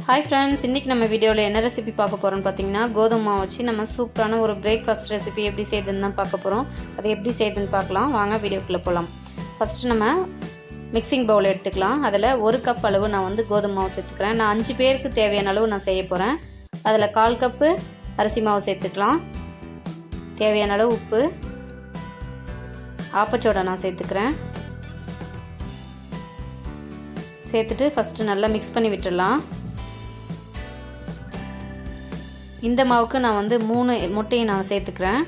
hi friends இன்றைக்கி நம்ம வீடியோவில் என்ன ரெசிபி பார்க்க போகிறோம்னு பார்த்தீங்கன்னா கோதுமை மாவு வச்சு நம்ம சூப்பரான ஒரு பிரேக்ஃபாஸ்ட் ரெசிபி எப்படி செய்யுதுன்னு தான் பார்க்க போகிறோம் அது எப்படி செய்யுதுன்னு பார்க்கலாம் வாங்க வீடியோக்குள்ளே போகலாம் ஃபஸ்ட்டு நம்ம மிக்சிங் பவுல் எடுத்துக்கலாம் அதில் ஒரு கப் அளவு நான் வந்து கோதுமை மாவு சேர்த்துக்கிறேன் நான் அஞ்சு பேருக்கு தேவையான அளவு நான் செய்ய போகிறேன் அதில் கால் கப்பு அரிசி மாவு சேர்த்துக்கலாம் தேவையான அளவு உப்பு ஆப்பச்சோடா நான் சேர்த்துக்கிறேன் சேர்த்துட்டு ஃபஸ்ட்டு நல்லா மிக்ஸ் பண்ணி விட்டுடலாம் இந்த மாவுக்கு நான் வந்து மூணு முட்டையை நான் சேர்த்துக்கிறேன்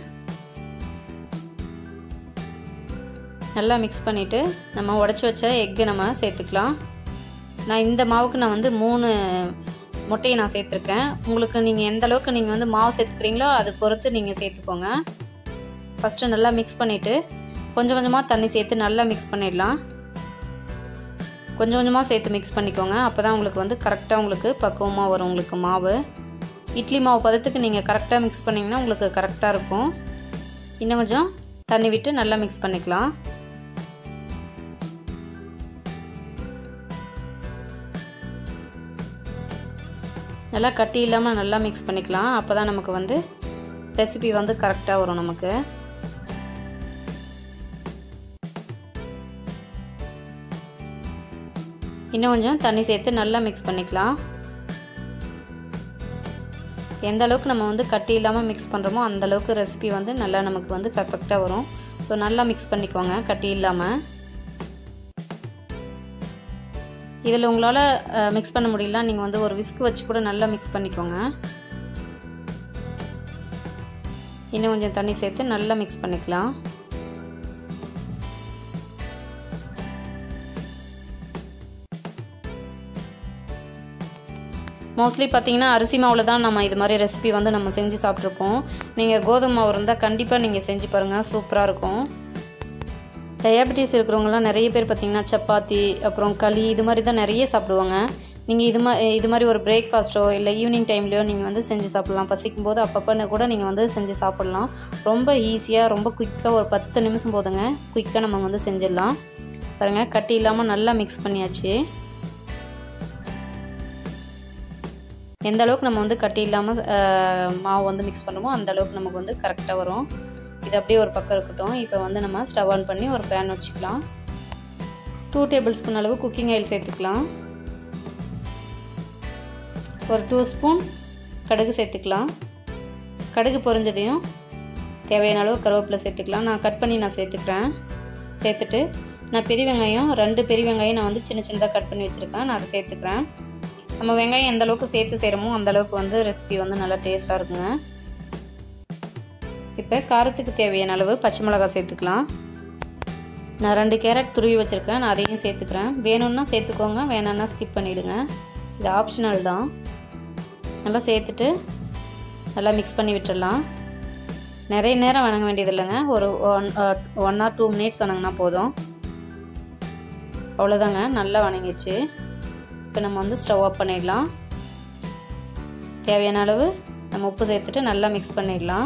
நல்லா மிக்ஸ் பண்ணிவிட்டு நம்ம உடச்சி வச்ச எக்கு நம்ம சேர்த்துக்கலாம் நான் இந்த மாவுக்கு நான் வந்து மூணு முட்டையை நான் சேர்த்துருக்கேன் உங்களுக்கு நீங்கள் எந்த அளவுக்கு நீங்கள் வந்து மாவு சேர்த்துக்கிறீங்களோ அது பொறுத்து நீங்கள் சேர்த்துக்கோங்க ஃபஸ்ட்டு நல்லா மிக்ஸ் பண்ணிவிட்டு கொஞ்சம் கொஞ்சமாக தண்ணி சேர்த்து நல்லா மிக்ஸ் பண்ணிடலாம் கொஞ்சம் கொஞ்சமாக சேர்த்து மிக்ஸ் பண்ணிக்கோங்க அப்போ தான் உங்களுக்கு வந்து கரெக்டாக உங்களுக்கு பக்குவமாக வரும் உங்களுக்கு மாவு இட்லி மாவு பதத்துக்கு நீங்கள் கரெக்டாக மிக்ஸ் பண்ணிங்கன்னா உங்களுக்கு கரெக்டாக இருக்கும் இன்னும் கொஞ்சம் தண்ணி விட்டு நல்லா மிக்ஸ் பண்ணிக்கலாம் நல்லா கட்டி இல்லாமல் நல்லா மிக்ஸ் பண்ணிக்கலாம் அப்போ தான் நமக்கு வந்து ரெசிபி வந்து கரெக்டாக வரும் நமக்கு இன்னும் கொஞ்சம் தண்ணி சேர்த்து நல்லா மிக்ஸ் பண்ணிக்கலாம் எந்த அளவுக்கு நம்ம வந்து கட்டி இல்லாமல் மிக்ஸ் பண்ணுறோமோ அந்த அளவுக்கு ரெசிபி வந்து நல்லா நமக்கு வந்து பர்ஃபெக்டாக வரும் ஸோ நல்லா மிக்ஸ் பண்ணிக்கோங்க கட்டி இல்லாமல் இதில் உங்களால் மிக்ஸ் பண்ண முடியல நீங்கள் வந்து ஒரு விஸ்க் வச்சு கூட நல்லா மிக்ஸ் பண்ணிக்கோங்க இன்னும் கொஞ்சம் தண்ணி சேர்த்து நல்லா மிக்ஸ் பண்ணிக்கலாம் மோஸ்ட்லி பார்த்தீங்கன்னா அரிசி மாவில் தான் நம்ம இது மாதிரி ரெசிபி வந்து நம்ம செஞ்சு சாப்பிட்ருப்போம் நீங்கள் கோதுமை மாவு இருந்தால் கண்டிப்பாக நீங்கள் செஞ்சு பாருங்கள் சூப்பராக இருக்கும் டயபெட்டிஸ் இருக்கிறவங்களாம் நிறைய பேர் பார்த்திங்கன்னா சப்பாத்தி அப்புறம் களி இது மாதிரி தான் நிறைய சாப்பிடுவாங்க நீங்கள் இது மா இது மாதிரி ஒரு பிரேக்ஃபாஸ்ட்டோ இல்லை ஈவினிங் டைம்லையோ நீங்கள் வந்து செஞ்சு சாப்பிட்லாம் பசிக்கும் போது அப்பப்போ கூட நீங்கள் வந்து செஞ்சு சாப்பிட்லாம் ரொம்ப ஈஸியாக ரொம்ப குயிக்காக ஒரு பத்து நிமிஷம் போதுங்க குயிக்காக நம்ம வந்து செஞ்சிடலாம் பாருங்கள் கட்டி இல்லாமல் நல்லா மிக்ஸ் பண்ணியாச்சு எந்த அளவுக்கு நம்ம வந்து கட்டி இல்லாமல் மாவு வந்து மிக்ஸ் பண்ணுமோ அந்த அளவுக்கு நமக்கு வந்து கரெக்டாக வரும் இது அப்படியே ஒரு பக்கம் இருக்கட்டும் இப்போ வந்து நம்ம ஸ்டவ் ஆன் பண்ணி ஒரு பேன் வச்சுக்கலாம் டூ டேபிள் ஸ்பூன் அளவு குக்கிங் ஆயில் சேர்த்துக்கலாம் ஒரு டூ ஸ்பூன் கடுகு சேர்த்துக்கலாம் கடுகு பொரிஞ்சதையும் தேவையான அளவு கருவேப்பிலை சேர்த்துக்கலாம் நான் கட் பண்ணி நான் சேர்த்துக்கிறேன் சேர்த்துட்டு நான் பெரிய வெங்காயம் ரெண்டு பெரிய வெங்காயம் நான் வந்து சின்ன சின்னதாக கட் பண்ணி வச்சுருக்கேன் நான் அதை சேர்த்துக்கிறேன் நம்ம வெங்காயம் எந்த அளவுக்கு சேர்த்து செய்கிறோமோ அந்த அளவுக்கு வந்து ரெசிபி வந்து நல்லா டேஸ்ட்டாக இருக்குங்க இப்போ காரத்துக்கு தேவையான அளவு பச்சை மிளகாய் சேர்த்துக்கலாம் நான் ரெண்டு கேரட் துருவி வச்சுருக்கேன் நான் அதையும் சேர்த்துக்கிறேன் வேணும்னா சேர்த்துக்கோங்க வேணான்னா ஸ்கிப் பண்ணிவிடுங்க இது ஆப்ஷனல் தான் நல்லா சேர்த்துட்டு நல்லா மிக்ஸ் பண்ணி விட்டுடலாம் நிறைய நேரம் வணங்க வேண்டியது இல்லைங்க ஒரு one one or two minutes வணங்கினா போதும் அவ்வளோதாங்க நல்லா வணங்கிடுச்சு இப்போ நம்ம வந்து ஸ்டவ் ஆஃப் பண்ணிடலாம் தேவையான அளவு நம்ம உப்பு சேர்த்துட்டு நல்லா மிக்ஸ் பண்ணிடலாம்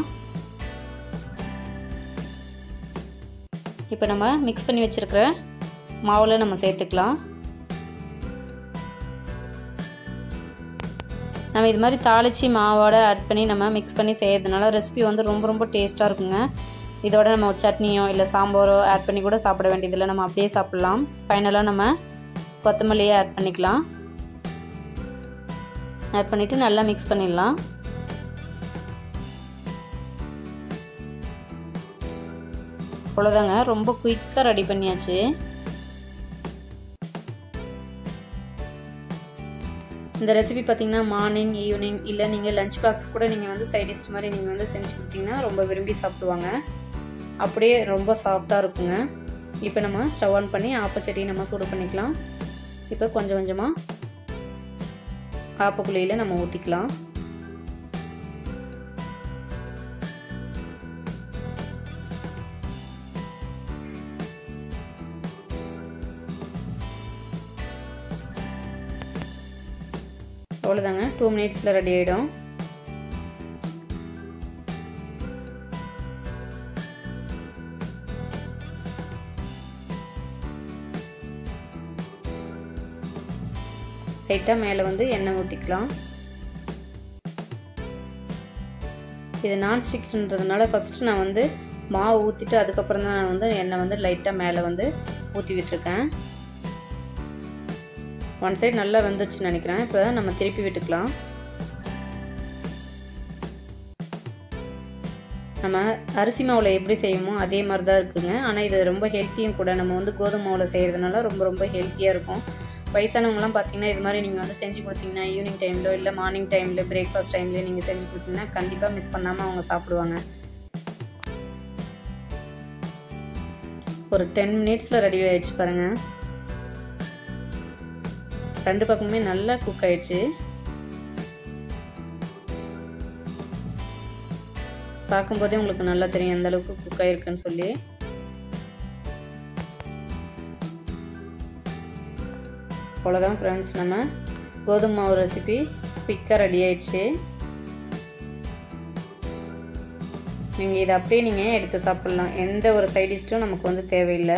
இப்போ நம்ம மிக்ஸ் பண்ணி வச்சுருக்கிற மாவில் நம்ம சேர்த்துக்கலாம் நம்ம இது மாதிரி தாளித்து மாவோட ஆட் பண்ணி நம்ம மிக்ஸ் பண்ணி செய்கிறதுனால ரெசிபி வந்து ரொம்ப ரொம்ப டேஸ்ட்டாக இருக்குங்க இதோட நம்ம சட்னியோ இல்லை சாம்பாரோ ஆட் பண்ணி கூட சாப்பிட வேண்டியதில்லை நம்ம அப்படியே சாப்பிட்லாம் ஃபைனலாக நம்ம கொத்தமல்லியை ஆட் பண்ணிக்கலாம் ஆட் பண்ணிவிட்டு நல்லா மிக்ஸ் பண்ணிடலாம் அவ்வளோதாங்க ரொம்ப குயிக்காக ரெடி பண்ணியாச்சு இந்த ரெசிபி பார்த்திங்கன்னா மார்னிங் ஈவினிங் இல்லை நீங்கள் லஞ்ச் பாக்ஸ் கூட நீங்கள் வந்து சைடிஸ்ட் மாதிரி நீங்கள் வந்து செஞ்சு கொடுத்தீங்கன்னா ரொம்ப விரும்பி சாப்பிடுவாங்க அப்படியே ரொம்ப சாஃப்டாக இருக்குங்க இப்போ நம்ம ஸ்டவ் ஆன் பண்ணி ஆப்பச்சட்டியை நம்ம சூடு பண்ணிக்கலாம் இப்போ கொஞ்சம் கொஞ்சமாக ஆப்பக்குழியில் நம்ம ஊற்றிக்கலாம் அவ்வளோதாங்க டூ மினிட்ஸில் ரெடி ஆகிடும் லைட்டாக மேலே வந்து எண்ணெய் ஊற்றிக்கலாம் இது நான்ஸ்டிக்ன்றதுனால ஃபஸ்ட்டு நான் வந்து மாவு ஊற்றிட்டு அதுக்கப்புறம் தான் நான் வந்து எண்ணெய் வந்து லைட்டாக மேலே வந்து ஊற்றி விட்டுருக்கேன் ஒன் சைடு நல்லா வெந்துச்சுன்னு நினைக்கிறேன் இப்போ நம்ம திருப்பி விட்டுக்கலாம் நம்ம அரிசி மாவில் எப்படி செய்வோமோ அதே மாதிரி தான் இருக்குங்க ஆனால் இது ரொம்ப ஹெல்த்தியும் கூட நம்ம வந்து கோதுமை மாவில் செய்கிறதுனால ரொம்ப ரொம்ப ஹெல்த்தியாக இருக்கும் வயசானவங்களாம் பார்த்தீங்கன்னா இது மாதிரி நீங்கள் வந்து செஞ்சு கொடுத்தீங்கன்னா ஈவினிங் டைமில் இல்லை மார்னிங் டைமில் பிரேக்ஃபாஸ்ட் டைம்லேயே நீங்கள் செஞ்சு கொடுத்தீங்கன்னா கண்டிப்பாக மிஸ் பண்ணாமல் அவங்க சாப்பிடுவாங்க ஒரு டென் மினிட்ஸில் ரெடி ஆகிடுச்சு பாருங்கள் ரெண்டு பக்கமுமே நல்லா குக் ஆயிடுச்சு பார்க்கும்போதே உங்களுக்கு நல்லா தெரியும் எந்த அளவுக்கு குக் ஆயிருக்குன்னு சொல்லி அவ்வளோதான் ஃப்ரெண்ட்ஸ் நம்ம கோதுமை மாவு ரெசிபி குயிக்காக ரெடி ஆயிடுச்சு நீங்கள் இதை அப்படியே நீங்கள் எடுத்து சாப்பிட்லாம் எந்த ஒரு சைடிஷ்டும் நமக்கு வந்து தேவையில்லை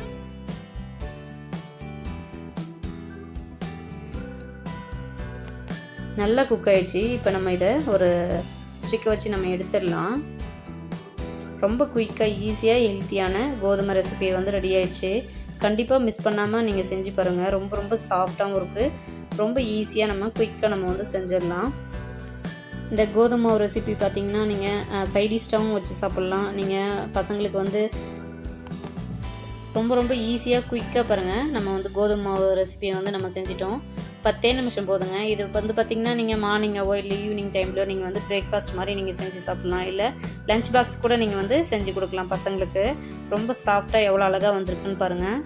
நல்லா குக் ஆயிடுச்சு இப்போ நம்ம இதை ஒரு ஸ்டிக்கை வச்சு நம்ம எடுத்துடலாம் ரொம்ப குயிக்காக ஈஸியாக ஹெல்த்தியான கோதுமை ரெசிபி வந்து ரெடி ஆயிடுச்சு கண்டிப்பாக மிஸ் பண்ணாமல் நீங்கள் செஞ்சு பாருங்கள் ரொம்ப ரொம்ப சாஃப்டாகவும் இருக்குது ரொம்ப ஈஸியாக நம்ம குயிக்காக நம்ம வந்து செஞ்சிடலாம் இந்த கோதுமை மாவு ரெசிபி பார்த்தீங்கன்னா நீங்கள் சைடிஷ்டாகவும் வச்சு சாப்பிட்லாம் நீங்கள் பசங்களுக்கு வந்து ரொம்ப ரொம்ப ஈஸியாக குயிக்காக பாருங்கள் நம்ம வந்து கோதுமை மாவு ரெசிபியை வந்து நம்ம செஞ்சிட்டோம் பத்தே நிமிஷம் போதுங்க இது வந்து பார்த்திங்கன்னா நீங்கள் மார்னிங்காவோ இல்லை ஈவினிங் டைம்லையோ நீங்கள் வந்து பிரேக்ஃபாஸ்ட் மாதிரி நீங்கள் செஞ்சு சாப்பிட்லாம் இல்லை லஞ்ச் பாக்ஸ் கூட நீங்கள் வந்து செஞ்சு கொடுக்கலாம் பசங்களுக்கு ரொம்ப சாஃப்டாக எவ்வளோ அழகாக வந்திருக்குன்னு பாருங்கள்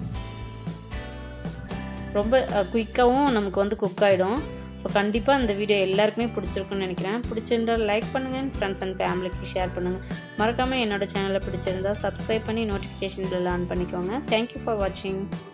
ரொம்ப குயிக்காகவும் நமக்கு வந்து குக் ஆகிடும் ஸோ கண்டிப்பாக இந்த வீடியோ எல்லாருக்குமே பிடிச்சிருக்குன்னு நினைக்கிறேன் பிடிச்சிருந்தால் லைக் பண்ணுங்கள் ஃப்ரெண்ட்ஸ் அண்ட் ஃபேமிலிக்கு ஷேர் பண்ணுங்கள் மறக்காமல் என்னோட சேனலை பிடிச்சிருந்தா சப்ஸ்கிரைப் பண்ணி நோட்டிஃபிகேஷன் பில் ஆன் பண்ணிக்கோங்க தேங்க்யூ ஃபார் வாட்சிங்